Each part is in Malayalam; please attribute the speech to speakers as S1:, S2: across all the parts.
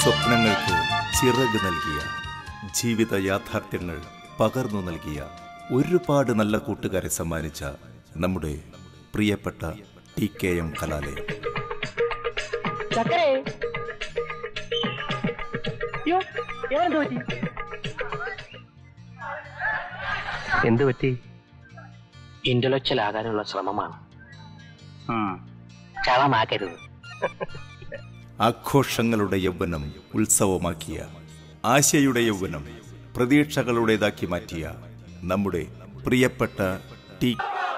S1: സ്വപ്നങ്ങൾക്ക് ചിറക് നൽകിയ ജീവിത യാഥാർത്ഥ്യങ്ങൾ പകർന്നു നൽകിയ ഒരുപാട് നല്ല കൂട്ടുകാരെ സമ്മാനിച്ച നമ്മുടെ പ്രിയപ്പെട്ട ടി കെ എം കലാലയം
S2: ചക്കരേ അയ്യോ ഏതെന്ത് പറ്റി
S3: എന്തു പറ്റി ഇന്റലക്ച്വൽ ആകാനുള്ള ശ്രമമാണ് ചളമാക്കരുത്
S1: ആഘോഷങ്ങളുടെ യൗവനം ഉത്സവമാക്കിയ ആശയുടെ യൗവനം പ്രതീക്ഷകളുടേതാക്കി മാറ്റിയ നമ്മുടെ പ്രിയപ്പെട്ട ടി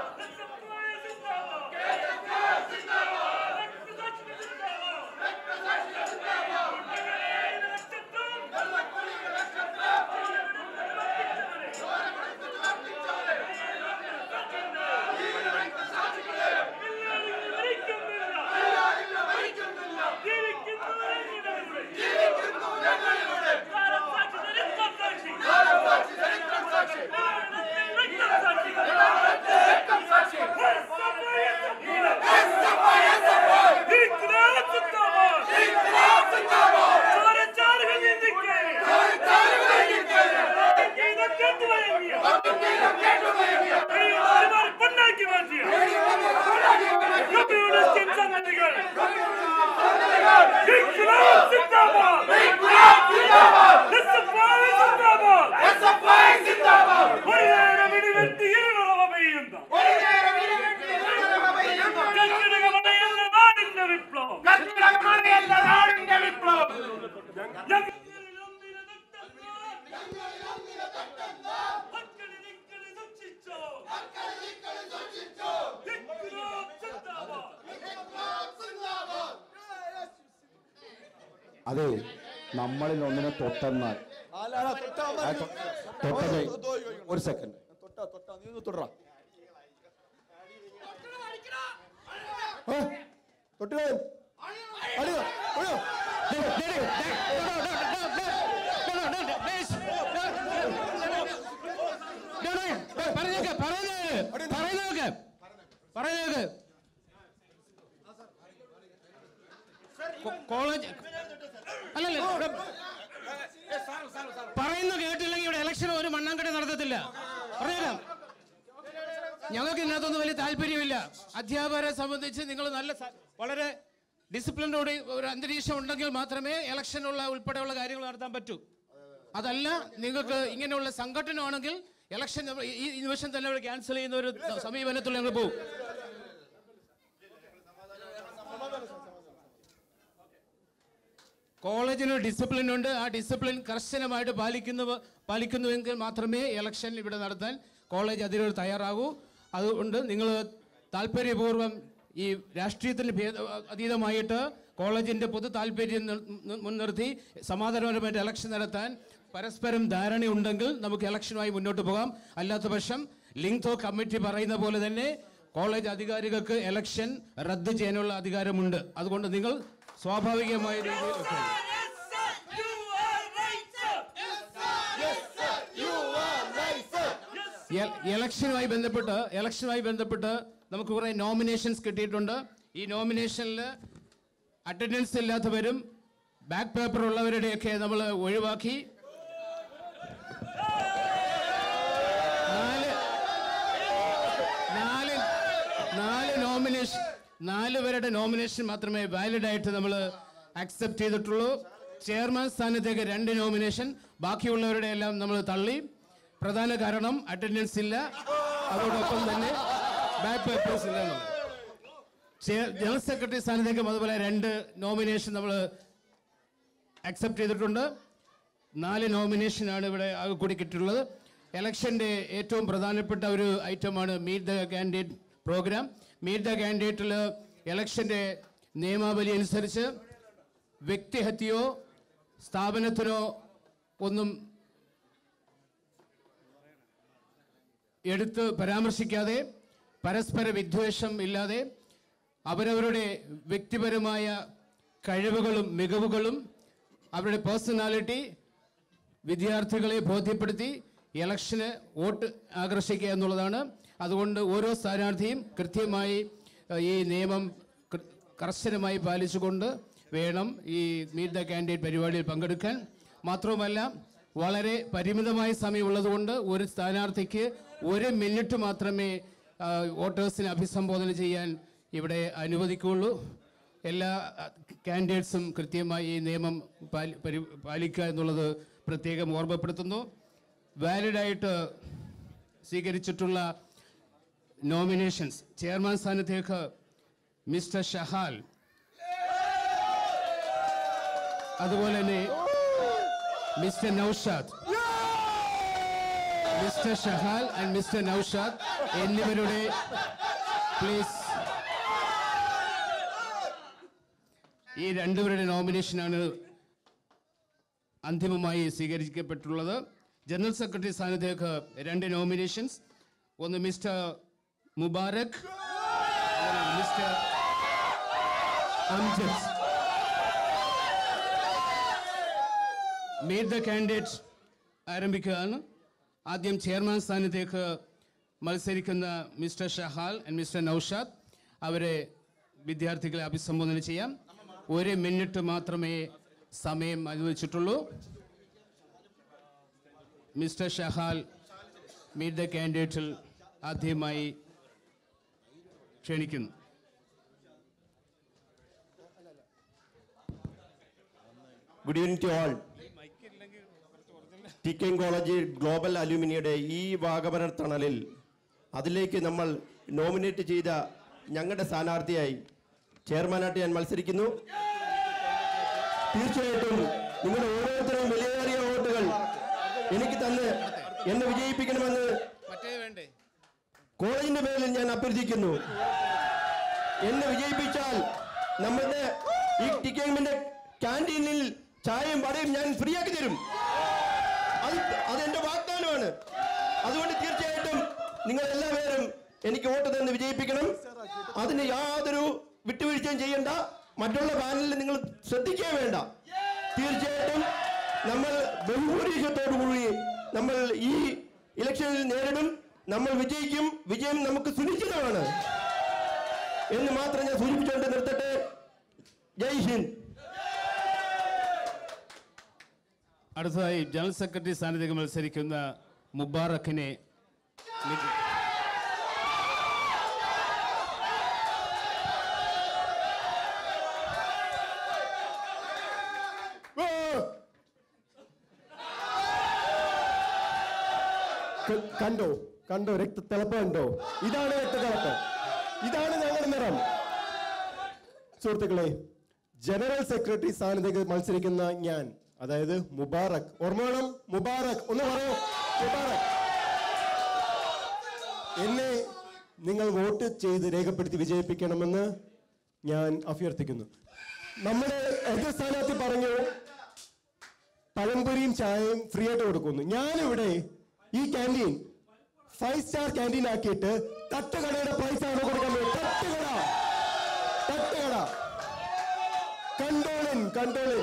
S4: അതെ നമ്മളിൽ ഒന്നിനെ തൊട്ടെന്നാൽ
S5: ആലാടാ, തൊട്ടാ മതി.
S4: ആ, തൊ- തൊട്ടത്
S5: ഓ, ഓ, ഓ, ഓ, ഓ.
S4: ഒരു സെക്കൻഡ്
S5: തൊട്ടാ, തൊട്ടാ, നീ ഒന്ന് തൊടറാ. ഏ? തൊട്ടില്ലേ? അടിയോ, അടിയോ.
S6: പറഞ്ഞേക്ക് പറയുന്നത് പറയുന്നതൊക്കെ പറയുന്നത് കോളേജ് അല്ലല്ല ഇവിടെ പറയുന്ന കേട്ടില്ലെങ്കിൽ ഇവിടെ ഇലക്ഷൻ ഒരു മണ്ണാങ്കട്ട നടത്തത്തില്ല പറഞ്ഞേക്കാം ഞങ്ങൾക്ക് ഇതിനകത്തൊന്നും വലിയ താല്പര്യമില്ല അധ്യാപകരെ സംബന്ധിച്ച് നിങ്ങൾ നല്ല സ- വളരെ ഡിസിപ്ലിനോട് ഒരു അന്തരീക്ഷം ഉണ്ടെങ്കിൽ മാത്രമേ ഇലക്ഷനുള്ള ഉൾപ്പെടെയുള്ള കാര്യങ്ങൾ നടത്താൻ പറ്റൂ അതല്ല നിങ്ങൾക്ക് ഇങ്ങനെയുള്ള സംഘടനയാണെങ്കിൽ ഇലക്ഷൻ നമ്മൾ ഈ ഈ നിമിഷം തന്നെ ഇവിടെ ക്യാൻസൽ ചെയ്യുന്ന ഒരു സമീപനത്തിൽ ഞങ്ങൾ പോകും കോളേജിന് ഡിസിപ്ലിൻ ഉണ്ട് ആ ഡിസിപ്ലിൻ കർശനമായിട്ട് പാലിക്കുന്നു പാലിക്കുന്നുവെങ്കിൽ മാത്രമേ ഇലക്ഷൻ ഇവിടെ നടത്താൻ കോളേജ് അധികൃതർ തയ്യാറാകൂ അതുകൊണ്ട് നിങ്ങൾ താല്പര്യപൂർവ്വം ഈ രാഷ്ട്രീയത്തിന് ഭേദ അതീതമായിട്ട് കോളേജിന്റെ പൊതു താല്പര്യം നിർ- നി- മുൻനിർത്തി സമാധാനപരമായിട്ട് ഇലക്ഷൻ നടത്താൻ പരസ്പരം ധാരണയുണ്ടെങ്കിൽ നമുക്ക് ഇലക്ഷനുമായി മുന്നോട്ട് പോകാം അല്ലാത്ത പക്ഷം ലിങ്തോ കമ്മിറ്റി പറയുന്ന പോലെ തന്നെ കോളേജ് അധികാരികൾക്ക് ഇലക്ഷൻ റദ്ദ് ചെയ്യാനുള്ള അധികാരമുണ്ട് അതുകൊണ്ട് നിങ്ങൾ സ്വാഭാവികമായ രീതിയിൽ ഒക്കെ എ- ഇലക്ഷനുമായി ബന്ധപ്പെട്ട് ഇലക്ഷനുമായി ബന്ധപ്പെട്ട് നമുക്ക് കുറെ നോമിനേഷൻസ് കിട്ടിയിട്ടുണ്ട് ഈ നോമിനേഷനിൽ അറ്റൻഡൻസ് ഇല്ലാത്തവരും ബാക്ക് പേപ്പർ ഉള്ളവരുടെയൊക്കെ നമ്മൾ ഒഴിവാക്കി നാല് നാല് നാല് നോമിനേഷൻ നാല് പേരുടെ നോമിനേഷൻ മാത്രമേ വാലിഡ് ആയിട്ട് നമ്മൾ അക്സെപ്റ്റ് ചെയ്തിട്ടുള്ളൂ ചെയർമാൻ സ്ഥാനത്തേക്ക് രണ്ട് നോമിനേഷൻ ബാക്കിയുള്ളവരുടെ എല്ലാം നമ്മൾ തള്ളി പ്രധാന കാരണം അറ്റൻഡൻസ് ഇല്ല അതോടൊപ്പം തന്നെ ബാക്ക് പേപ്പേഴ്സ് ഇല്ല എന്നുള്ളത്. ചെയർ- ജനറൽ സെക്രട്ടറി സ്ഥാനത്തേക്കും അതുപോലെ രണ്ട് നോമിനേഷൻ നമ്മൾ അക്സെപ്റ്റ് ചെയ്തിട്ടുണ്ട് നാല് നോമിനേഷനാണ് ഇവിടെ ആകെ കൂടി കിട്ടിയിട്ടുള്ളത് ഇലക്ഷൻ്റെ ഏറ്റവും പ്രധാനപ്പെട്ട ഒരു ഐറ്റമാണ് meet the candidate program meet the കാൻഡിഡേറ്റിൽ ഇലക്ഷൻ്റെ നിയമാവലി അനുസരിച്ച് വ്യക്തിഹത്യയോ സ്ഥാപനത്തിനോ ഒന്നും എടുത്ത് പരാമർശിക്കാതെ പരസ്പര വിദ്വേഷം ഇല്ലാതെ അവരവരുടെ വ്യക്തിപരമായ കഴിവുകളും മികവുകളും അവരുടെ പേഴ്സണാലിറ്റി വിദ്യാർത്ഥികളെ ബോധ്യപ്പെടുത്തി ഇലക്ഷന് വോട്ട് ആകർഷിക്കുക എന്നുള്ളതാണ് അതുകൊണ്ട് ഓരോ സ്ഥാനാർത്ഥിയും കൃത്യമായി ഏഹ്, ഈ നിയമം കൃ- കർശനമായി പാലിച്ചുകൊണ്ട് വേണം ഈ മീറ്റ് ദ കാൻഡിഡേറ്റ് പരിപാടിയിൽ പങ്കെടുക്കാൻ മാത്രവുമല്ല വളരെ പരിമിതമായ സമയമുള്ളതുകൊണ്ട് ഒരു സ്ഥാനാർത്ഥിക്ക് ഒരു മിനിറ്റ് മാത്രമേ ആ, വോട്ടേഴ്സിനെ അഭിസംബോധന ചെയ്യാൻ ഇവിടെ അനുവദിക്കുകയുള്ളൂ എല്ലാ കാൻഡിഡേറ്റ്സും കൃത്യമായി ഈ നിയമം പാലി പരി പാലിക്കുക എന്നുള്ളത് പ്രത്യേകം ഓർമ്മപ്പെടുത്തുന്നു വാലിഡായിട്ട് സ്വീകരിച്ചിട്ടുള്ള നോമിനേഷൻസ് ചെയർമാൻ സ്ഥാനത്തേക്ക് മിസ്റ്റർ ഷഹാൽ അതുപോലെ തന്നെ mister Naushad mister Shahal and mister Naushad എന്നിവരുടെ പ്ലീസ് ഈ രണ്ടുപേരുടെ നോമിനേഷനാണ് അന്തിമമായി സ്വീകരിക്കപ്പെട്ടുള്ളത് ജനറൽ സെക്രട്ടറി സ്ഥാനത്തേക്ക് രണ്ട് നോമിനേഷൻസ് ഒന്ന് mister Mubarak mister Amjad meet the candidate ആരംഭിക്കുകയാണ് ആദ്യം ചെയർമാൻ സ്ഥാനത്തേക്ക് മത്സരിക്കുന്ന mister Shahal and mister Naushad അവരെ വിദ്യാർത്ഥികളെ അഭിസംബോധന ചെയ്യാം ഒരു മിനിറ്റ് മാത്രമേ സമയം അനുവദിച്ചിട്ടുള്ളൂ മിസ്റ്റർ ഷഹാൽ മീറ്റ് ദ കാൻഡിഡേറ്റിൽ ആദ്യമായി ക്ഷണിക്കുന്നു
S7: good evening to all T K college global അലൂമിനിയുടെ ഈ വാഗമന തണലിൽ അതിലേക്ക് നമ്മൾ നോമിനേറ്റ് ചെയ്ത ഞങ്ങളുടെ സ്ഥാനാർത്ഥിയായി ചെയർമാനായിട്ട് ഞാൻ മത്സരിക്കുന്നു തീർച്ചയായിട്ടും നിങ്ങളുടെ ഓരോരുത്തരും വിലയേറിയ വോട്ടുകൾ എനിക്ക് തന്ന് എന്നെ വിജയിപ്പിക്കണമെന്ന്
S6: മറ്റേ വേണ്ടേ
S7: കോളേജിന്റെ പേരിൽ ഞാൻ അഭ്യർത്ഥിക്കുന്നു എന്നെ വിജയിപ്പിച്ചാൽ നമ്മളുടെ ഈ ടിക്കറ്റിന്റെ ക്യാൻറ്റീനിൽ ചായയും വടയും ഞാൻ ഫ്രീ ആക്കി തരും അത് അതെന്റെ വാഗ്ദാനമാണ് അതുകൊണ്ട് തീർച്ചയായിട്ടും നിങ്ങൾ എല്ലാവരും എനിക്ക് വോട്ട് തന്ന് വിജയിപ്പിക്കണം അതിന് യാതൊരു വിട്ടുവീഴ്ചയും ചെയ്യണ്ട മറ്റുള്ള പാനലിൽ നിങ്ങൾ ശ്രദ്ധിക്കാൻ വേണ്ട തീർച്ചയായിട്ടും നമ്മൾ ബഹുഭൂരിപക്ഷത്തോടു കൂടി നമ്മൾ ഈ ഇലക്ഷനിൽ നേരിടും നമ്മൾ വിജയിക്കും വിജയം നമുക്ക് സുനിശ്ചിതമാണ് എന്ന് മാത്രം ഞാൻ സൂചിപ്പിച്ചുകൊണ്ട് നിർത്തട്ടെ ജയ് ഹിന്ദ്
S6: അടുത്തതായി ജനറൽ സെക്രട്ടറി സ്ഥാനത്തേക്ക് മത്സരിക്കുന്ന മുബാറക്കിനെ മീറ്റ്
S5: ക- കണ്ടോ കണ്ടോ രക്തത്തിളപ്പ് കണ്ടോ ഇതാണ് രക്തത്തിളപ്പ് ഇതാണ് ഞങ്ങളുടെ നിറം സുഹൃത്തുക്കളെ ജനറൽ സെക്രട്ടറി സ്ഥാനത്തേക്ക് മത്സരിക്കുന്ന ഞാൻ അതായത് മുബാറക് ഓർമ്മ വേണം മുബാറക് ഒന്ന് പറയോ മുബാറക് എന്നെ നിങ്ങൾ വോട്ട് ചെയ്ത് രേഖപ്പെടുത്തി വിജയിപ്പിക്കണമെന്ന് ഞാൻ അഭ്യർത്ഥിക്കുന്നു നമ്മുടെ എതിർ സ്ഥാനാർത്ഥി പറഞ്ഞു പഴംപൊരിയും ചായയും ഫ്രീ ആയിട്ട് കൊടുക്കുന്നു ഞാനിവിടെ ഈ ക്യാൻറ്റീൻ ഫൈവ് സ്റ്റാർ ക്യാൻറ്റീൻ ആക്കിയിട്ട് തട്ടുകടയുടെ പൈസ ആണ് കൊടുക്കുന്നത് തട്ടുകട തട്ടുകട കണ്ടോളിൻ കണ്ടോളിൻ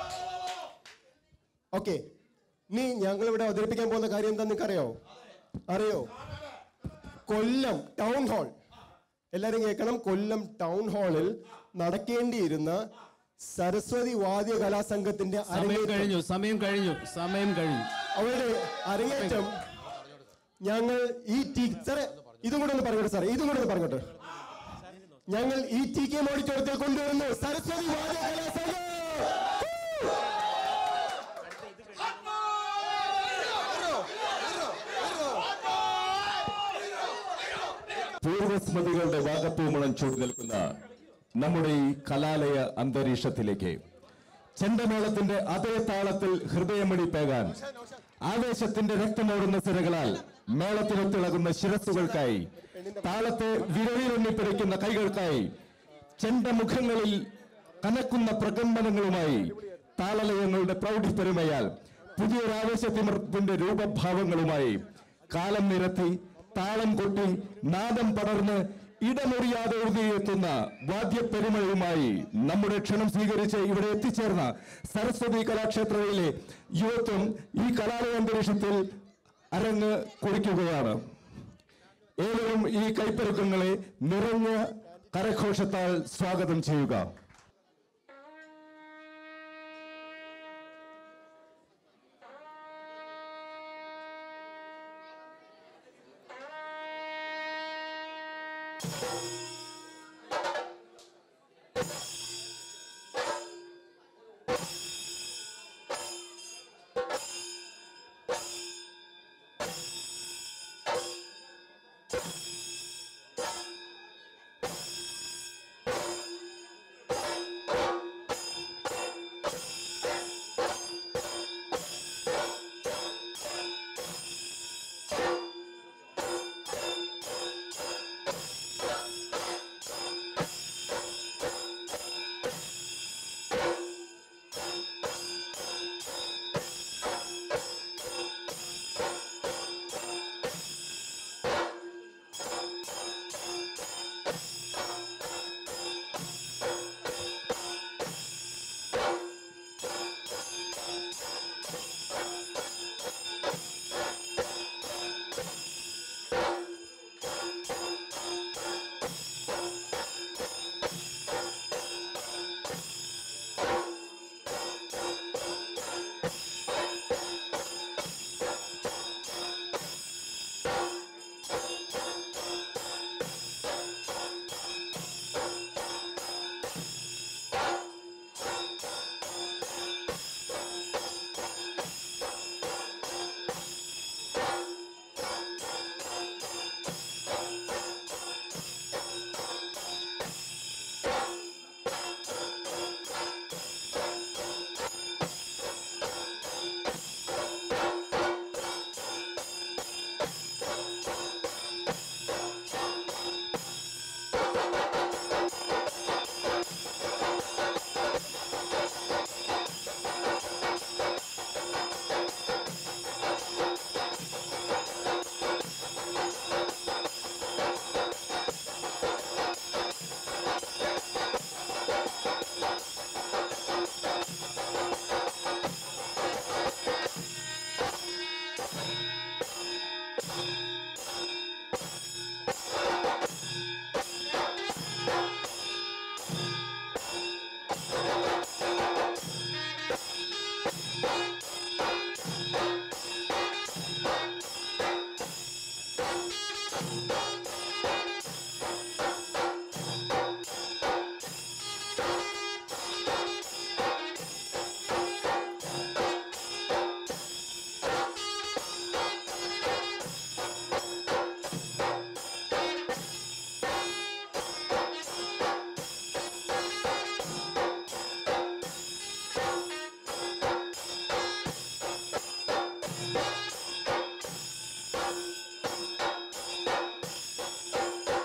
S5: ഓക്കെ നീ ഞങ്ങൾ ഇവിടെ അവതരിപ്പിക്കാൻ പോകുന്ന കാര്യം എന്താ നിങ്ങൾക്ക് അറിയോ അറിയോ കൊല്ലം ടൗൺ ഹാൾ എല്ലാരും കേൾക്കണം കൊല്ലം ടൗൺ ഹാളിൽ നടക്കേണ്ടിയിരുന്ന സരസ്വതി വാദ്യ കലാസംഘത്തിന്റെ
S6: സമയം
S5: അരങ്ങേറ്റം
S6: കഴിഞ്ഞു സമയം കഴിഞ്ഞു സമയം കഴിഞ്ഞു
S5: അവരുടെ അരങ്ങേറ്റം ഞങ്ങൾ ഈ ടി സാറേ ഇതും കൂടെ ഒന്ന് പറഞ്ഞോട്ടെ സാറേ ഇതും കൂടെ ഒന്ന് പറഞ്ഞോട്ടെ ഞങ്ങൾ ഈ ടി കെ മോഡിറ്റോറിയത്തിൽ കൊണ്ടുവരുന്നു സരസ്വതി വാദ്യ കലാസംഘം
S8: പൂർവ്വസ്മൃതികളുടെ വാഗപ്പൂമണം ചൂട് നിൽക്കുന്ന നമ്മുടെ ഈ കലാലയ അന്തരീക്ഷത്തിലേക്ക് ചെണ്ടമേളത്തിന്റെ അതേ താളത്തിൽ ഹൃദയമണി പേകാൻ ആവേശത്തിന്റെ രക്തമോടുന്ന സിരകളാൽ മേളത്തിനൊത്തിളകുന്ന ശിരസ്സുകൾക്കായി താളത്തെ വിരളിലെണ്ണിപ്പിടിക്കുന്ന കൈകൾക്കായി ചെണ്ടമുഖങ്ങളിൽ കനക്കുന്ന പ്രകമ്പനങ്ങളുമായി താളലയങ്ങളുടെ പ്രൗഢിപ്പെരുമയാൽ പുതിയൊരാവേശത്തിമർപ്പിന്റെ രൂപഭാവങ്ങളുമായി കാലം നിരത്തി താളം കൊട്ടി നാദം പടർന്ന് ഇടമുറിയാതെ ഒഴുകിയെത്തുന്ന വാദ്യപ്പെരുമയുമായി നമ്മുടെ ക്ഷണം സ്വീകരിച്ച് ഇവിടെ എത്തിച്ചേർന്ന സരസ്വതി കലാക്ഷേത്രയിലെ യുവത്വം ഈ കലാലയ അന്തരീക്ഷത്തിൽ അരങ്ങ് കുറിക്കുകയാണ് ഏവരും ഈ കൈപ്പെരുക്കങ്ങളെ നിറഞ്ഞ കരഘോഷത്താൽ സ്വാഗതം ചെയ്യുക
S9: Thank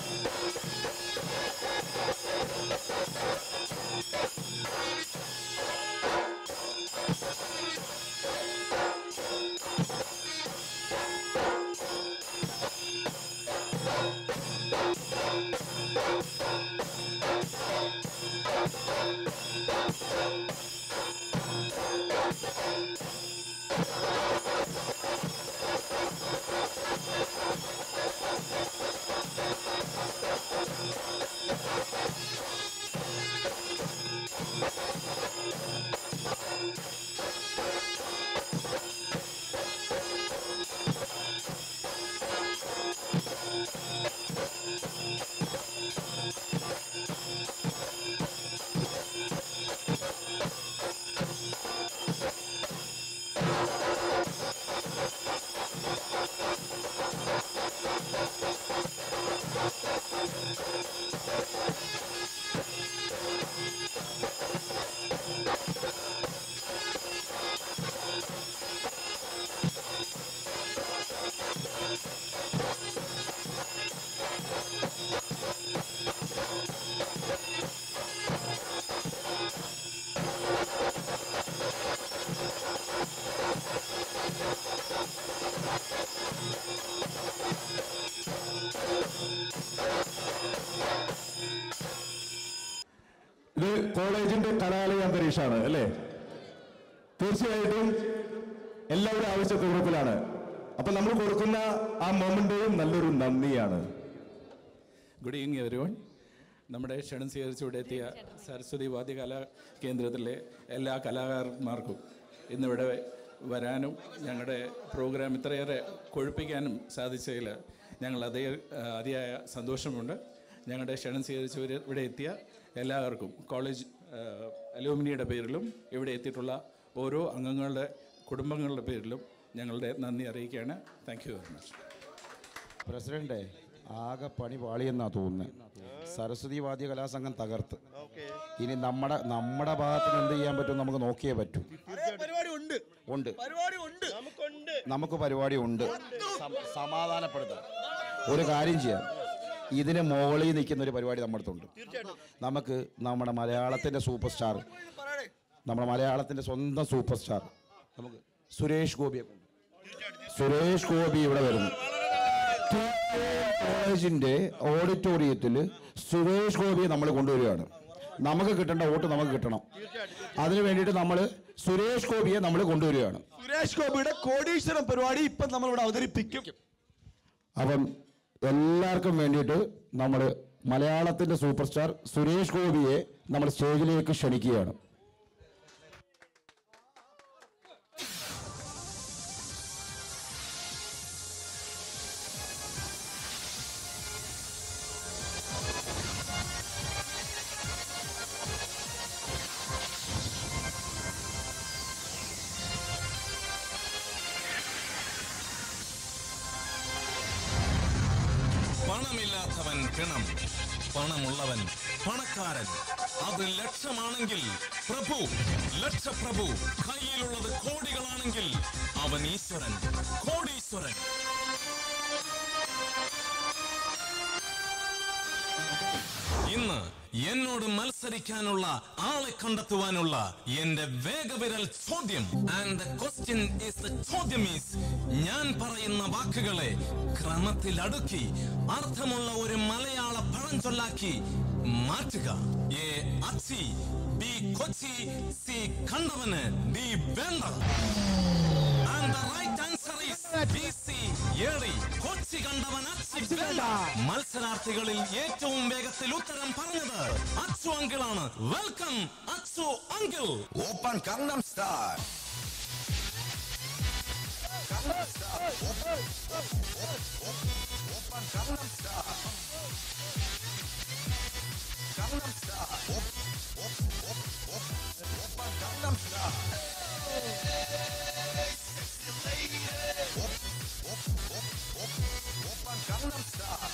S8: ഇത് കോളേജിന്റെ കലാലയ അന്തരീക്ഷമാണ് അല്ലേ തീർച്ചയായിട്ടും എല്ലാവരും ആവശ്യക്കുറിപ്പിലാണ് അപ്പൊ നമ്മൾ കൊടുക്കുന്ന ആ മൊമെന്റും നല്ലൊരു നന്ദിയാണ്
S9: ഗുഡ് ഈവനിങ് എവരിവൺ നമ്മുടെ ക്ഷണം സ്വീകരിച്ച് ഇവിടെ എത്തിയ സരസ്വതി വാദ്യകലാ കേന്ദ്രത്തിലെ എല്ലാ കലാകാരന്മാർക്കും ഇന്നിവിടെ വരാനും ഞങ്ങളുടെ പ്രോഗ്രാം ഇത്രയേറെ കൊഴുപ്പിക്കാനും സാധിച്ചതിൽ ഞങ്ങൾ അതേ ആ, അതിയായ സന്തോഷമുണ്ട് ഞങ്ങളുടെ ക്ഷണം സ്വീകരിച്ച് ഇവര് ഇവിടെ എത്തിയ എല്ലാവർക്കും കോളേജ് അലൂമിനിയുടെ പേരിലും ഇവിടെ എത്തിയിട്ടുള്ള ഓരോ അംഗങ്ങളുടെ കുടുംബങ്ങളുടെ പേരിലും ഞങ്ങളുടെ നന്ദി അറിയിക്കുകയാണ് thank you very much
S4: president ആകെ പണി പാളിയെന്നാ തോന്നുന്നത് സരസ്വതി വാദ്യ കലാസംഘം തകർത്ത് ഇനി നമ്മുടെ നമ്മുടെ ഭാഗത്ത് നിന്ന് എന്ത് ചെയ്യാൻ പറ്റും നമുക്ക് നോക്കിയേ പറ്റൂ ഉണ്ട് നമുക്ക് പരിപാടി ഉണ്ട് സം- സമാധാനപ്പെടുത്താം ഒരു കാര്യം ചെയ്യാം ഇതിന് മുകളിൽ നിൽക്കുന്ന ഒരു പരിപാടി നമ്മുടെ അടുത്തുണ്ട് നമുക്ക് നമ്മുടെ മലയാളത്തിന്റെ സൂപ്പർ സ്റ്റാർ നമ്മുടെ മലയാളത്തിന്റെ സ്വന്തം സൂപ്പർ സ്റ്റാർ നമുക്ക് സുരേഷ് ഗോപിയെ കൊണ്ട് സുരേഷ് ഗോപി ഇവിടെ വരുന്നു കോളേജിന്റെ ഓഡിറ്റോറിയത്തിൽ സുരേഷ് ഗോപിയെ നമ്മൾ കൊണ്ടുവരികയാണ് നമുക്ക് കിട്ടേണ്ട വോട്ട് നമുക്ക് കിട്ടണം അതിനു വേണ്ടിയിട്ട് നമ്മൾ സുരേഷ് ഗോപിയെ നമ്മൾ കൊണ്ടുവരികയാണ്
S7: സുരേഷ് ഗോപിയുടെ കോടീശ്വരം പരിപാടി ഇപ്പം നമ്മളിവിടെ അവതരിപ്പിക്കും
S4: അപ്പം എല്ലാവർക്കും വേണ്ടിയിട്ട് നമ്മൾ മലയാളത്തിന്റെ സൂപ്പർ സ്റ്റാർ സുരേഷ് ഗോപിയെ നമ്മൾ സ്റ്റേജിലേക്ക് ക്ഷണിക്കുകയാണ്
S10: പണമില്ലാത്തവൻ പിണം പണമുള്ളവൻ പണക്കാരൻ അത് ലക്ഷമാണെങ്കിൽ പ്രഭു ലക്ഷപ്രഭു കയ്യിലുള്ളത് കോടികളാണെങ്കിൽ അവൻ ഈശ്വരൻ കോടീശ്വരൻ ഇന്ന് എന്നോട് മത്സരിക്കാനുള്ള ആളെ കണ്ടെത്തുവാനുള്ള എന്റെ വേഗവിരൽ ചോദ്യം and the question is the ചോദ്യം ഈസ് ഞാൻ പറയുന്ന വാക്കുകളെ ക്രമത്തിൽ അടുക്കി അർത്ഥമുള്ള ഒരു മലയാള പഴഞ്ചൊല്ലാക്കി മാറ്റുക എ അച്ചി ബി കൊച്ചി സി കണ്ടവന് ഡി വേണ്ട And the right answer is BC ഏറി കൊച്ചി കണ്ടവൻ അച്ചി വേണ്ട. മത്സരാർത്ഥികളിൽ ഏറ്റവും വേഗത്തിൽ ഉത്തരം പറഞ്ഞത് അച്ചു അങ്കിളാണ് വെൽക്കം അച്ചു അങ്കിൾ
S11: ഓപ്പൺ കന്നം സ്റ്റാർ ഓപ്പൺ കന്നം സ്റ്റാർ കന്നം സ്റ്റാർ ഓപ്പൺ കന്നം സ്റ്റാർ ഓപ്പൺ കന്നം സ്റ്റാർ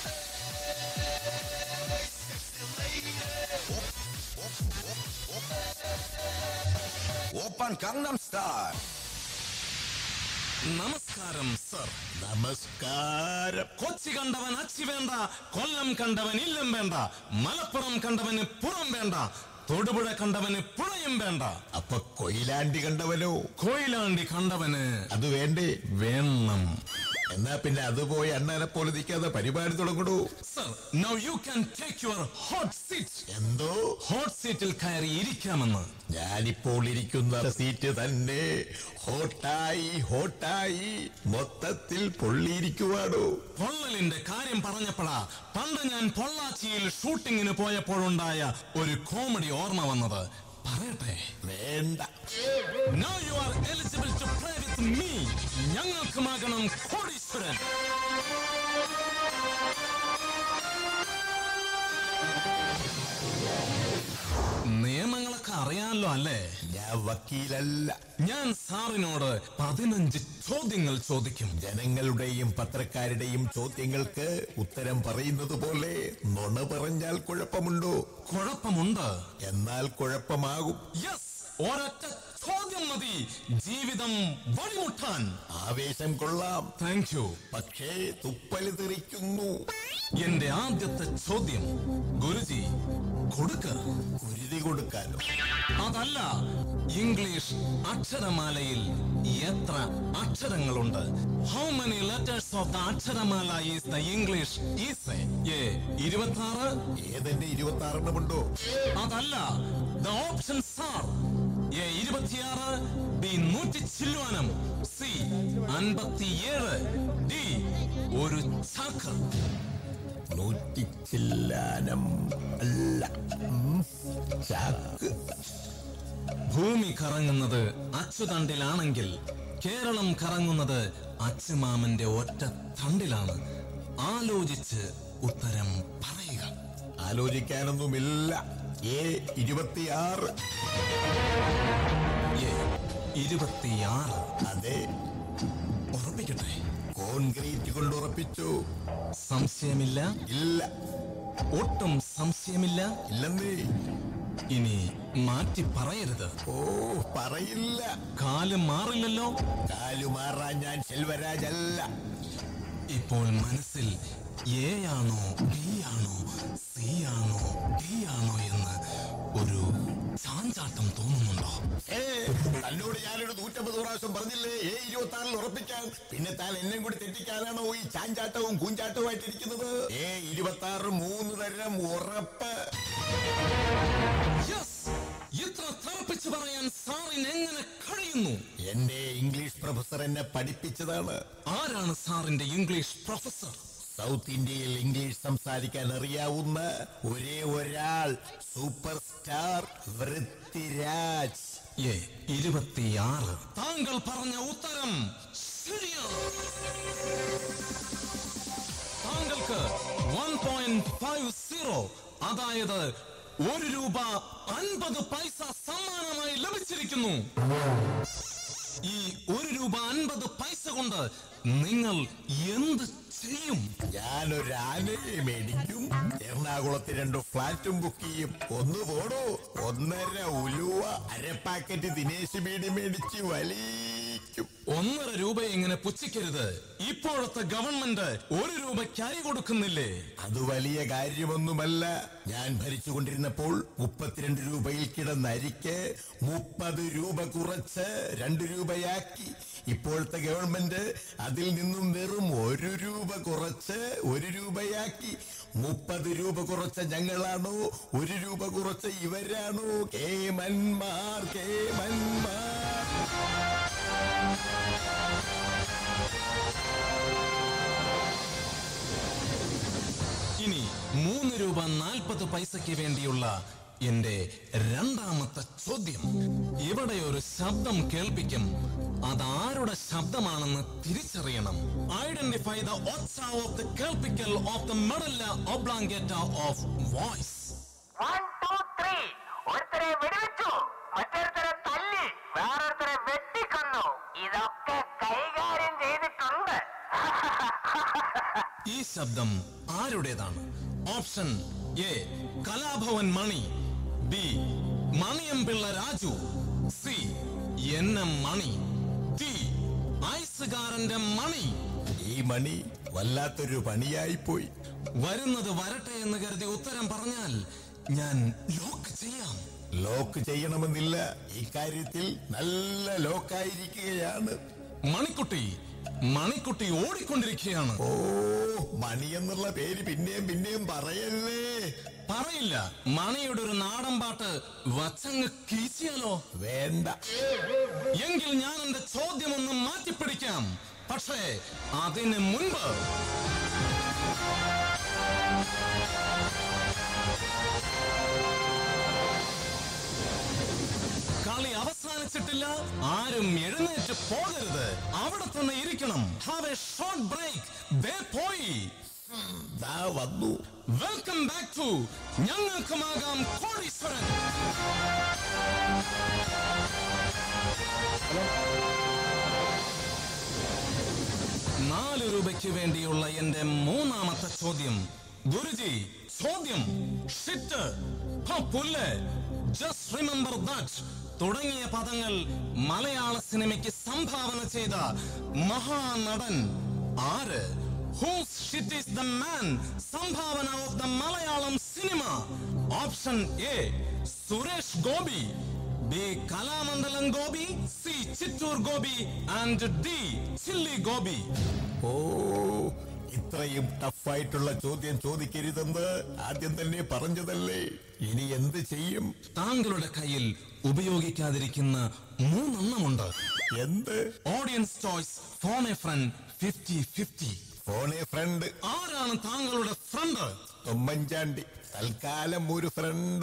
S11: ഓപ്പൺ കന്നം സ്റ്റാർ
S10: നമസ്കാരം നമസ്കാരം സർ
S11: നമസ്കാരം
S10: കൊച്ചി കണ്ടവൻ അച്ചി വേണ്ട കൊല്ലം കണ്ടവൻ ഇല്ലം വേണ്ട മലപ്പുറം കണ്ടവന് പുറം വേണ്ട തൊടുപുഴ കണ്ടവന് പുഴയും വേണ്ട
S11: അപ്പൊ കൊയിലാണ്ടി കണ്ടവനോ
S10: കൊയിലാണ്ടി കണ്ടവന്
S11: അത് വേണ്ടേ
S10: വേണം
S11: എന്നാ പിന്നെ അത് പോയി അണ്ണനെ പോലെ നിൽക്കാതെ പരിപാടി തുടങ്ങണു
S10: sir now you can take your hot seat
S11: എന്തോ
S10: ഹോട്ട് സീറ്റിൽ കയറി ഇരിക്കാമെന്ന്
S11: ഞാനിപ്പോൾ ഇരിക്കുന്ന സീറ്റ് തന്നെ ഹോട്ടായി ഹോട്ടായി മൊത്തത്തിൽ പൊള്ളിയിരിക്കുവാണോ
S10: പൊള്ളലിന്റെ കാര്യം പറഞ്ഞപ്പോഴാ പണ്ട് ഞാൻ പൊള്ളാച്ചിയിൽ ഷൂട്ടിങ്ങിന് പോയപ്പോഴുണ്ടായ ഒരു കോമഡി ഓർമ്മ വന്നത് പറയട്ടെ
S11: വേണ്ട
S10: Now you are eligible to play with me. ഞങ്ങൾക്കുമാകണം കോടീശ്വരൻ നിയമങ്ങളൊക്കെ അറിയാമല്ലോ അല്ലേ
S11: ഞാൻ വക്കീലല്ല
S10: ഞാൻ സാറിനോട് പതിനഞ്ച് ചോദ്യങ്ങൾ ചോദിക്കും
S11: ജനങ്ങളുടെയും പത്രക്കാരുടെയും ചോദ്യങ്ങൾക്ക് ഉത്തരം പറയുന്നത് പോലെ നുണ പറഞ്ഞാൽ കുഴപ്പമുണ്ടോ
S10: കുഴപ്പമുണ്ട്
S11: എന്നാൽ കുഴപ്പമാകും
S10: യെസ് ഒരൊറ്റ ചോദ്യം മതി ജീവിതം വഴിമുട്ടാൻ
S11: ആവേശം കൊള്ളാം
S10: താങ്ക് യു
S11: പക്ഷേ തുപ്പല് തെറിക്കുന്നു
S10: എന്റെ ആദ്യത്തെ ചോദ്യം ഗുരുജി കൊടുക്ക
S11: കുരുതി കൊടുക്കാനോ
S10: അതല്ല ഇംഗ്ലീഷ് അക്ഷരമാലയിൽ എത്ര അക്ഷരങ്ങളുണ്ട് how many letters of the അക്ഷരമാല is the English is A ഇരുപത്തി ആറ്
S11: ഏതെന്റെ ഇരുപത്തി ആറെണ്ണമുണ്ടോ
S10: അതല്ല ദ ഓപ്ഷൻസ് ആർ എ ഇരുപത്തിയാറ് ബി നൂറ്റി ചില്ലുവാനം സി അൻപത്തിയേഴ് ഡി ഒരു ചാക്ക്
S11: നൂറ്റി ചില്ലാനം അല്ല ഉം, ചാക്ക്
S10: ഭൂമി കറങ്ങുന്നത് അച്ചുതണ്ടിലാണെങ്കിൽ കേരളം കറങ്ങുന്നത് അച്ചുമാമന്റെ ഒറ്റ തണ്ടിലാണ് ആലോചിച്ച് ഉത്തരം പറയുക
S11: ആലോചിക്കാനൊന്നുമില്ല ഏ ഇരുപത്തിയാറ്
S10: എ ഇരുപത്തിയാറ്
S11: അതെ
S10: ഉറപ്പിക്കട്ടെ
S11: കോൺക്രീറ്റ് കൊണ്ട് ഉറപ്പിച്ചു
S10: സംശയമില്ല
S11: ഇല്ല
S10: ഒട്ടും സംശയമില്ല
S11: ഇല്ലെന്നേ
S10: ഇനി മാറ്റി പറയരുത്
S11: ഓ പറയില്ല
S10: കാല് മാറില്ലല്ലോ
S11: കാലുമാറാൻ ഞാൻ സെൽവരാജല്ല
S10: ഇപ്പോൾ മനസ്സിൽ എ ആണോ ബി ആണോ സി ആണോ ഡി ആണോ എന്ന് ഒരു ചാഞ്ചാട്ടം തോന്നുന്നുണ്ടോ
S11: ഏ തന്നോട് ഞാനൊരു നൂറ്റമ്പത് പ്രാവശ്യം പറഞ്ഞില്ലേ ഏ ഇരുപത്തി ആറിൽ ഉറപ്പിക്കാൻ പിന്നെ താൻ എന്നെ കൂടി തെറ്റിക്കാനാണോ ഈ ചാഞ്ചാട്ടവും കൂഞ്ചാട്ടവുമായിട്ട് ഇരിക്കുന്നത് ഏ ഇരുപത്തി ആറ് മൂന്ന് തരം ഉറപ്പ്
S10: Yes! ഇത്ര തറപ്പിച്ചു പറയാൻ സാറിന് എങ്ങനെ കഴിയുന്നു
S11: എന്റെ ഇംഗ്ലീഷ് പ്രൊഫസർ എന്നെ പഠിപ്പിച്ചതാണ്
S10: ആരാണ് സാറിന്റെ ഇംഗ്ലീഷ് പ്രൊഫസർ
S11: സൗത്ത് ഇന്ത്യയിൽ ഇംഗ്ലീഷ് സംസാരിക്കാൻ അറിയാവുന്ന ഒരേ ഒരാൾ സൂപ്പർ സ്റ്റാർ വൃത്തിരാജ്
S10: എ ഇരുപത്തിയാറ് താങ്കൾ പറഞ്ഞ ഉത്തരം ശരിയാണ് താങ്കൾക്ക് വൺ പോയിന്റ് ഫൈവ് സീറോ അതായത് ഒരു രൂപ അൻപത് പൈസ സമ്മാനമായി ലഭിച്ചിരിക്കുന്നു ഈ ഒരു രൂപ അൻപത് പൈസ കൊണ്ട് നിങ്ങൾ എന്ത് ചെയ്യും
S11: ഞാനൊരു ആനയെ മേടിക്കും എറണാകുളത്ത് രണ്ട് ഫ്ലാറ്റും ബുക്ക് ചെയ്യും ഒന്ന് പോടോ ഒന്നര ഉലുവ അര പാക്കറ്റ് ദിനേശ് ബീഡി മേടിച്ച് വലിക്കും
S10: ഒന്നര രൂപ ഇങ്ങനെ പുച്ഛിക്കരുത് ഇപ്പോഴത്തെ ഗവൺമെന്റ് ഒരു രൂപയ്ക്ക് അരി കൊടുക്കുന്നില്ലേ
S11: അത് വലിയ കാര്യമൊന്നുമല്ല ഞാൻ ഭരിച്ചുകൊണ്ടിരുന്നപ്പോൾ മുപ്പത്തിരണ്ട് രൂപയിൽ കിടന്ന അരിക്ക് മുപ്പത് രൂപ കുറച്ച് രണ്ട് രൂപയാക്കി ഇപ്പോഴത്തെ ഗവൺമെന്റ് അതിൽ നിന്നും വെറും ഒരു രൂപ കുറച്ച് ഒരു രൂപയാക്കി മുപ്പത് രൂപ കുറച്ച ഞങ്ങളാണോ ഒരു രൂപ കുറച്ച ഇവരാണോ കേമന്മാർ കേമന്മാർ
S10: ഇനി മൂന്ന് രൂപ നാൽപ്പത് പൈസയ്ക്ക് വേണ്ടിയുള്ള എന്റെ രണ്ടാമത്തെ ചോദ്യം ഇവിടെ ഒരു ശബ്ദം കേൾപ്പിക്കും അതാരുടെ ശബ്ദമാണെന്ന് തിരിച്ചറിയണം ഐഡന്റിഫൈ ദ ഒച്ച ഓഫ് ദ കേൾപ്പിക്കൽ of the medulla oblongata of voice
S2: one two three ഒരുത്തരെ വെടിവെച്ചു മറ്റൊരുത്തരെ തല്ലി വേറൊരുത്തരെ വെട്ടിക്കൊന്നു ഇതൊക്കെ കൈകാര്യം ചെയ്തിട്ടുണ്ട്
S10: ഈ ശബ്ദം ആരുടേതാണ് option A Kalabhavan Mani B Maniyanpilla Raju C N M Mani D ഐ ഡാൻസുകാരന്റെ മണി
S11: ഈ മണി വല്ലാത്തൊരു പണിയായിപ്പോയി
S10: വരുന്നത് വരട്ടെ എന്ന് കരുതി ഉത്തരം പറഞ്ഞാൽ ഞാൻ ലോക്ക് ചെയ്യാം
S11: ലോക്ക് ചെയ്യണമെന്നില്ല ഇക്കാര്യത്തിൽ നല്ല ലോക്കായിരിക്കുകയാണ്
S10: മണിക്കുട്ടി മണിക്കുട്ടി ഓടിക്കൊണ്ടിരിക്കുകയാണ്
S11: ഓ മണി എന്നുള്ള പേര് പിന്നെയും പിന്നെയും പറയല്ലേ
S10: പറയില്ല മണിയുടെ ഒരു നാടൻ പാട്ട് വച്ചങ്ങ് കീച്ചിയാലോ
S11: വേണ്ട
S10: എങ്കിൽ ഞാൻ എന്റെ ചോദ്യം ഒന്ന് മാറ്റിപ്പിടിക്കാം പക്ഷേ അതിന് മുൻപ് കളി അവസാനിച്ചിട്ടില്ല ആരും എഴുന്നേറ്റ് പോകരുത് അവിടെ തന്നെ ഇരിക്കണം ഹാവ് എ ഷോർട്ട് ബ്രേക്ക് ദേ പോയി
S11: ദാ വന്നു
S10: വെൽക്കം ബാക്ക് ടു ഞങ്ങൾക്കുമാകാം കോടീശ്വരൻ നാല് രൂപയ്ക്ക് വേണ്ടിയുള്ള എന്റെ മൂന്നാമത്തെ ചോദ്യം ഗുരുജി ചോദ്യം ഷിറ്റ് ഹ, പുല്ല് ജസ്റ്റ് റിമെമ്പർ ദാറ്റ് തുടങ്ങിയ പദങ്ങൾ മലയാള സിനിമയ്ക്ക് സംഭാവന ചെയ്ത മഹാനടൻ ആര് who's shit is the man സംഭാവന of the Malayalam cinema option A Suresh Gopi B Kalamandalam Gopi C Chittur Gopi and D chilli Gopi
S11: ഓ ഇത്രയും ടഫായിട്ടുള്ള ചോദ്യം ചോദിക്കരുതെന്ന് ആദ്യം തന്നെ പറഞ്ഞതല്ലേ ഇനി എന്ത് ചെയ്യും
S10: താങ്കളുടെ കയ്യിൽ ഉപയോഗിക്കാതിരിക്കുന്ന മൂന്നെണ്ണമുണ്ട്
S11: എന്ത്
S10: audience choice phone a friend fifty fifty
S11: ഫോണെ front
S10: ആരാണ് താങ്കളുടെ ഫ്രണ്ട്
S11: ഉമ്മൻചാണ്ടി തൽക്കാലം ഒരു front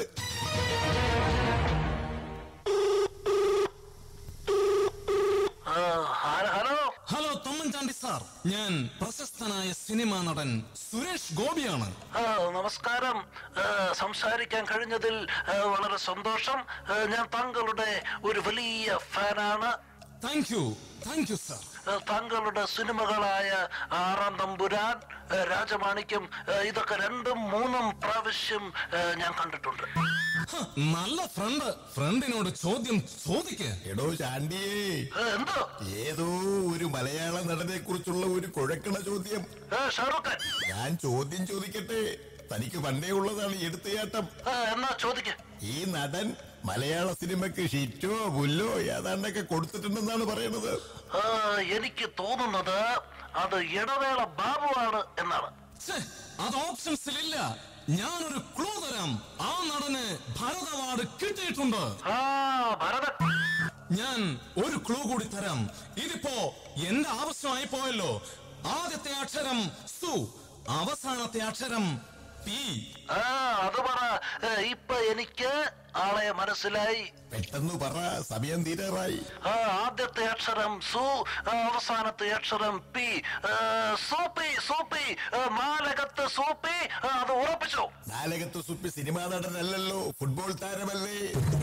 S3: hello
S10: hello Thomman Chandy sir ഞാൻ പ്രശസ്തനായ സിനിമാ നടൻ സുരേഷ് ഗോപിയാണ്
S3: ആ, നമസ്കാരം ആ, സംസാരിക്കാൻ കഴിഞ്ഞതിൽ ആ, വളരെ സന്തോഷം ആ, ഞാൻ താങ്കളുടെ ഒരു വലിയ ഫാനാണ്
S10: thank you thank you sir
S3: ആ, താങ്കളുടെ സിനിമകളായ ആറാം തമ്പുരാൻ ആ, രാജമാണിക്യം ആ, ഇതൊക്കെ രണ്ടും മൂന്നും പ്രാവശ്യം ആ, ഞാൻ കണ്ടിട്ടുണ്ട്
S10: ഹ, നല്ല ഫ്രണ്ട് ഫ്രണ്ടിനോട് ചോദ്യം ചോദിക്ക്
S11: എടോ ചാണ്ടിയേ
S3: ആ, എന്തോ
S11: ഏതോ ഒരു മലയാള നടനെ കുറിച്ചുള്ള ഒരു കുഴക്കണ ചോദ്യം
S3: ആ, ഷാറൂഖ് ഖാൻ
S11: ഞാൻ ചോദ്യം ചോദിക്കട്ടെ തനിക്ക് പണ്ടേ ഉള്ളതാണ് ഈ എടുത്തുചാട്ടം
S3: ആ, എന്നാ ചോദിക്ക
S11: ഈ നടൻ മലയാള സിനിമയ്ക്ക് ഷിറ്റോ പുല്ലോ ഏതാണ്ടൊക്കെ കൊടുത്തിട്ടുണ്ടെന്നാണ് പറയണത്
S3: ആ, എനിക്ക് തോന്നുന്നത് അത് ഇടവേള ബാബുവാണ് എന്നാണ്
S10: ഛെ, അത് ഓപ്ഷൻസിലില്ല ഞാനൊരു ക്ലൂ തരാം ആ നടന് ഭരത് അവാർഡ് കിട്ടിയിട്ടുണ്ട്
S3: ആ ഭരതൻ
S10: ഞാൻ ഒരു ക്ലൂ കൂടി തരാം ഇതിപ്പോ എന്റെ ആവശ്യമായി പോയല്ലോ ആദ്യത്തെ അക്ഷരം സു അവസാനത്തെ അക്ഷരം പി
S3: ആ അത് പറ ഏ, ഇപ്പൊ എനിക്ക് ആളെ മനസ്സിലായി
S11: പെട്ടെന്ന് പറ സമയം തീരാറായി
S3: ആ, ആദ്യത്തെ അക്ഷരം സു ആ, അവസാനത്തെ അക്ഷരം പി ആ, സൂപ്പി സൂപ്പി ആ, മാലകത്ത് സൂപ്പി ആ, അത് ഉറപ്പിച്ചു
S11: നാലകത്ത് സുപ്പി സിനിമാ നടനല്ലല്ലോ ഫുട്ബോൾ താരമല്ലേ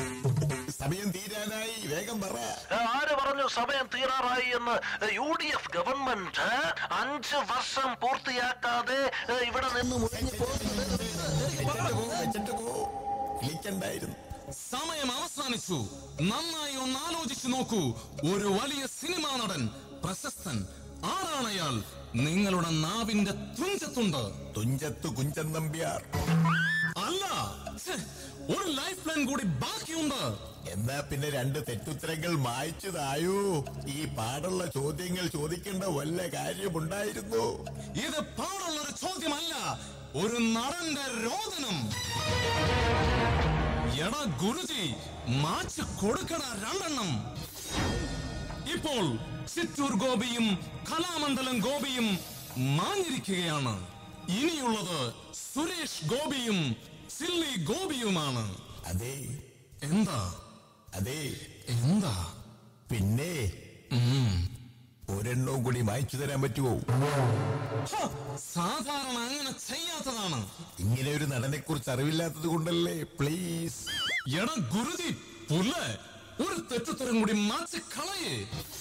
S11: സമയം തീരാനായി വേഗം പറ
S3: ആ, ആര് പറഞ്ഞു സമയം തീരാറായി എന്ന് യു ഡി എഫ് ഗവൺമെന്റ് അഞ്ച് വർഷം പൂർത്തിയാക്കാതെ ഏ, ഇവിടെ നിന്ന് മുഴിഞ്ഞു
S11: വെച്ചിട്ട് പോ, വെച്ചിട്ട് പോ. വിളിക്കണ്ടായിരുന്നു
S10: സമയം അവസാനിച്ചു നന്നായി ഒന്ന് ആലോചിച്ചു നോക്കൂ ഒരു വലിയ സിനിമാ നടൻ പ്രശസ്തൻ ആരാണ് അയാൾ നിങ്ങളുടെ നാവിന്റെ തുഞ്ചത്തുണ്ട്
S11: തുഞ്ചത്ത് കുഞ്ചൻ നമ്പ്യാർ
S10: അല്ല ഛെ, ഒരു ലൈഫ് ലൈൻ കൂടി ബാക്കിയുണ്ട്
S11: എന്നാ പിന്നെ രണ്ട് തെറ്റുത്തരങ്ങൾ മായ്ച്ചതായോ ഈ പാടുള്ള ചോദ്യങ്ങൾ ചോദിക്കേണ്ട വല്ല കാര്യമുണ്ടായിരുന്നു
S10: ഇത് പാടുള്ള ഒരു ചോദ്യമല്ല ഒരു നടന്റെ രോദനം എടാ ഗുരുജി മാച്ച് കൊടുക്കണ രണ്ടെണ്ണം ഇപ്പോൾ ചിറ്റൂർ ഗോപിയും കലാമണ്ഡലം ഗോപിയും മാഞ്ഞിരിക്കുകയാണ് ഇനിയുള്ളത് സുരേഷ് ഗോപിയും സില്ലി ഗോപിയുമാണ്
S11: അതെ
S10: എന്താ
S11: അതെ
S10: എന്താ
S11: പിന്നെ ഒരെണ്ണവും കൂടി മായ്ച്ചു തരാൻ പറ്റുമോ
S10: ഹ, സാധാരണ അങ്ങനെ ചെയ്യാത്തതാണ്
S11: ഇങ്ങനെ ഒരു നടനെ കുറിച്ച് അറിവില്ലാത്തത് കൊണ്ടല്ലേ പ്ലീസ്
S10: എടാ ഗുരുജി പുല്ല് ഒരു തെറ്റുത്തരം കൂടി മാച്ച് കളയേ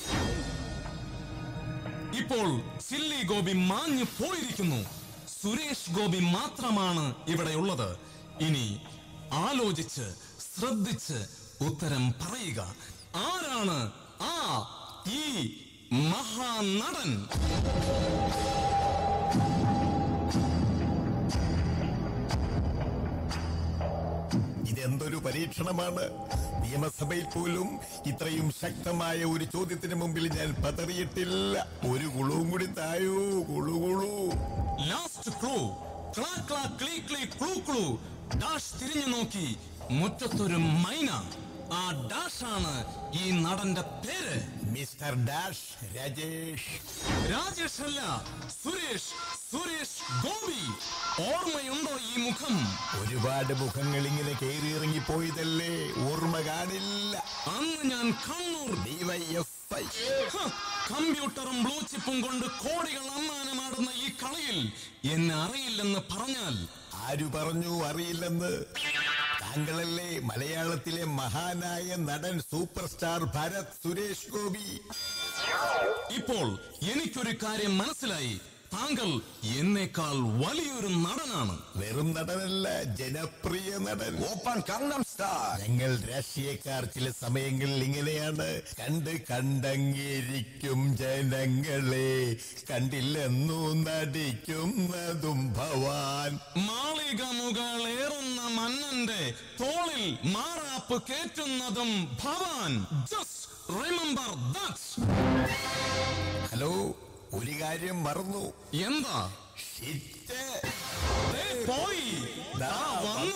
S10: ഇപ്പോൾ സില്ലി ഗോപി മാഞ്ഞു പോയിരിക്കുന്നു സുരേഷ് ഗോപി മാത്രമാണ് ഇവിടെ ഉള്ളത് ഇനി ആലോചിച്ച് ശ്രദ്ധിച്ച് ഉത്തരം പറയുക ആരാണ് ആ ഈ മഹാനടൻ
S11: ഇതെന്തൊരു പരീക്ഷണമാണ് നിയമസഭയിൽ പോലും ഇത്രയും ശക്തമായ ഒരു ചോദ്യത്തിന് മുമ്പിൽ ഞാൻ പതറിയിട്ടില്ല ഒരു കുളുവും കൂടി തായൂ കുളു കുളു
S10: ലാസ്റ്റ് ക്ലൂ ക്ലാ ക്ലാ ക്ലീ ക്ലീ ക്ലൂ ക്ലൂ ഡാഷ് തിരിഞ്ഞു നോക്കി മുറ്റത്തൊരു മൈന ആ ഡാഷ് ആണ് ഈ നടന്റെ പേര്
S11: മിസ്റ്റർ ഡാഷ് രാജേഷ്
S10: രാജേഷ് അല്ല സുരേഷ് സുരേഷ് ഗോപി ഓർമ്മയുണ്ടോ ഈ മുഖം
S11: ഒരുപാട് മുഖങ്ങൾ ഇങ്ങനെ കയറിയിറങ്ങി പോയതല്ലേ ഓർമ്മ കാണില്ല
S10: അന്ന് ഞാൻ കണ്ണൂർ
S11: ഡിവൈഎഫ്ഐ
S10: ഹ, കമ്പ്യൂട്ടറും ബ്ലൂ ചിപ്പും കൊണ്ട് കോടികൾ അമ്മാനമാടുന്ന ഈ കളിയിൽ എന്നെ അറിയില്ലെന്ന് പറഞ്ഞാൽ
S11: ആരു പറഞ്ഞു അറിയില്ലെന്ന് താങ്കളല്ലേ മലയാളത്തിലെ മഹാനായ നടൻ സൂപ്പർ സ്റ്റാർ ഭരത് സുരേഷ് ഗോപി
S10: ഇപ്പോൾ എനിക്കൊരു കാര്യം മനസ്സിലായി താങ്കൾ എന്നേക്കാൾ വലിയൊരു നടനാണ്
S11: വെറും നടനല്ല ജനപ്രിയ നടൻ ഓപ്പൺ കണ്ണം സ്റ്റാർ ഞങ്ങൾ രാഷ്ട്രീയക്കാർ ചില സമയങ്ങളിൽ ഇങ്ങനെയാണ് കണ്ട് കണ്ടങ്ങിരിക്കും ജനങ്ങളെ കണ്ടില്ലെന്നു നടിക്കുന്നതും ഭവാൻ
S10: മാളിക മുകളേറുന്ന മന്നന്റെ തോളിൽ മാറാപ്പ് കേറ്റുന്നതും ഭവാൻ ജസ്റ്റ് റിമെമ്പർ ദാറ്റ്
S11: ഹലോ ഒരു കാര്യം മറന്നു
S10: എന്താ
S11: ഷിറ്റ്
S10: ദേ പോയി ദാ വന്നു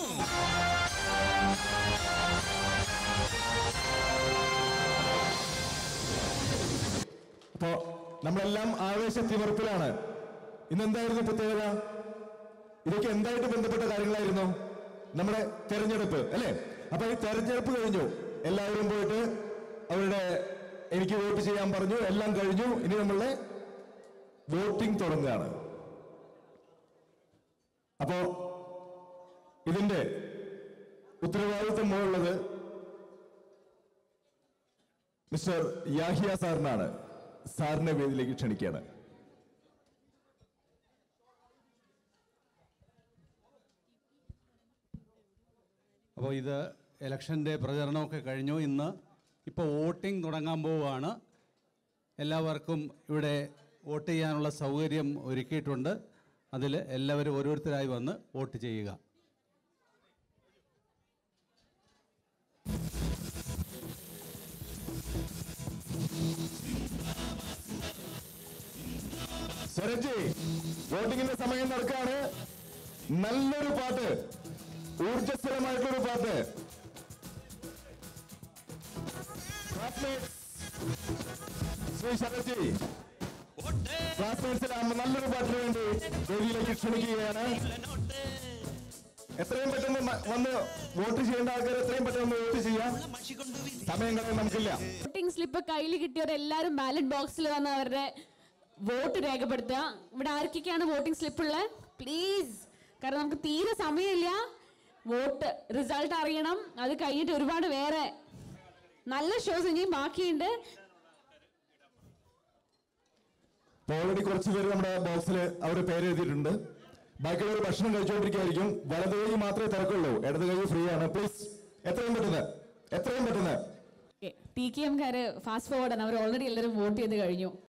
S8: അപ്പോ നമ്മളെല്ലാം ആവേശത്തിമർപ്പിലാണ് ഇന്ന് എന്തായിരുന്നു പ്രത്യേകത ഇതൊക്കെ എന്തായിട്ട് ബന്ധപ്പെട്ട കാര്യങ്ങളായിരുന്നു നമ്മുടെ തെരഞ്ഞെടുപ്പ് അല്ലേ അപ്പൊ ഈ തെരഞ്ഞെടുപ്പ് കഴിഞ്ഞു എല്ലാവരും പോയിട്ട് അവരുടെ എനിക്ക് വോട്ട് ചെയ്യാൻ പറഞ്ഞു എല്ലാം കഴിഞ്ഞു ഇനി നമ്മളുടെ വോട്ടിംഗ് തുടങ്ങുകയാണ് അപ്പോ ഇതിന്റെ ഉത്തരവാദിത്വം ഉള്ളത് മിസ്റ്റർ യാഹിയ സാറിനാണ് സാറിനെ വേദിയിലേക്ക് ക്ഷണിക്കുകയാണ്
S12: അപ്പോൾ ഇത് ഇലക്ഷൻ്റെ പ്രചരണമൊക്കെ കഴിഞ്ഞു ഇന്ന് ഇപ്പോൾ വോട്ടിംഗ് തുടങ്ങാൻ പോവുകയാണ് എല്ലാവർക്കും ഇവിടെ വോട്ട് ചെയ്യാനുള്ള സൗകര്യം ഒരുക്കിയിട്ടുണ്ട് അതിൽ എല്ലാവരും ഓരോരുത്തരായി വന്ന് വോട്ട് ചെയ്യുക
S8: സ്വരജി വോട്ടിങ്ങിന്റെ സമയം നടക്കാണ് നല്ലൊരു പാട്ട് ഊർജസ്വലമായിട്ടുള്ളൊരു പാട്ട് Classmates, ശ്രീ ശരജി ക്ലാസ്മേറ്റ്സിൽ നല്ലൊരു പാട്ടിന് വേണ്ടി വേദിയിലേക്ക് ക്ഷണിക്കുകയാണ് എത്രയും പെട്ടെന്ന് മ- വന്ന് വോട്ട് ചെയ്യേണ്ട ആൾക്കാർ എത്രയും പെട്ടെന്ന് വോട്ട് ചെയ്യാം സമയം കളയാൻ നമുക്കില്ല
S13: വോട്ടിംഗ് സ്ലിപ്പ് കയ്യിൽ കിട്ടിയവരെല്ലാവരും ബാലറ്റ് ബോക്സിൽ വന്ന് അവരുടെ വോട്ട് രേഖപ്പെടുത്തുക ഇവിടെ ആർക്കൊക്കെയാണ് വോട്ടിംഗ് സ്ലിപ്പ് ഉള്ളത് പ്ലീസ് കാരണം നമുക്ക് തീരെ സമയമില്ല വോട്ട് റിസൾട്ട് അറിയണം അത് കഴിഞ്ഞിട്ട് ഒരുപാട് വേറെ നല്ല ഷോസ് ഇനിയും ബാക്കിയുണ്ട്
S8: ഓൾറെഡി കുറച്ച് പേര് നമ്മുടെ ബോക്സിൽ അവരുടെ പേര് എഴുതിയിട്ടുണ്ട് ബാക്കിയുള്ളവർ ഭക്ഷണം കഴിച്ചുകൊണ്ടിരിക്കുകയായിരിക്കും വലത് കൈ മാത്രമേ തിരക്കുള്ളൂ ഇടത് കൈ ഫ്രീ ആണ് പ്ലീസ് എത്രയും പെട്ടെന്ന് എത്രയും പെട്ടെന്ന്
S13: ടി കെ എംകാര് ഫാസ്റ്റ് ഫോർവേഡ് ആണ് അവർ ഓൾറെഡി എല്ലാവരും വോട്ട് ചെയ്ത് കഴിഞ്ഞു